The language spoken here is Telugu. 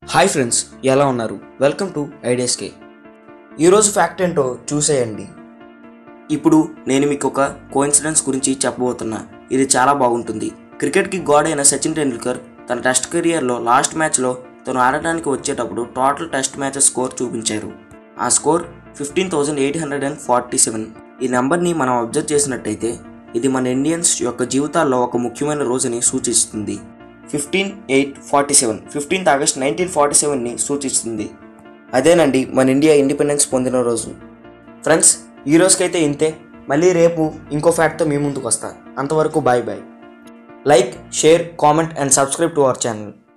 హాయ్ ఫ్రెండ్స్ ఎలా ఉన్నారు వెల్కమ్ టు ఐడియాస్కే ఈరోజు ఫ్యాక్ట్ ఏంటో చూసేయండి ఇప్పుడు నేను మీకు ఒక కోఇన్సిడెన్స్ గురించి చెప్పబోతున్నా ఇది చాలా బాగుంటుంది క్రికెట్కి గాడ్ అయిన సచిన్ టెండూల్కర్ తన టెస్ట్ కెరియర్లో లాస్ట్ మ్యాచ్లో తను ఆడటానికి వచ్చేటప్పుడు టోటల్ టెస్ట్ మ్యాచెస్ స్కోర్ చూపించారు ఆ score fifteen thousand eight hundred and forty seven ఈ నెంబర్ని మనం అబ్జర్వ్ చేసినట్టయితే ఇది మన ఇండియన్స్ యొక్క జీవితాల్లో ఒక ముఖ్యమైన రోజుని సూచిస్తుంది fifteen eight forty seven fifteenth August nineteen forty సెవెన్ని సూచిస్తుంది అదేనండి మన ఇండియా ఇండిపెండెన్స్ పొందిన రోజు ఫ్రెండ్స్ ఈ రోజుకైతే ఇంతే మళ్ళీ రేపు ఇంకో ఫ్యాక్ట్తో మీ ముందుకు వస్తా అంతవరకు bye bye like share comment and subscribe to our channel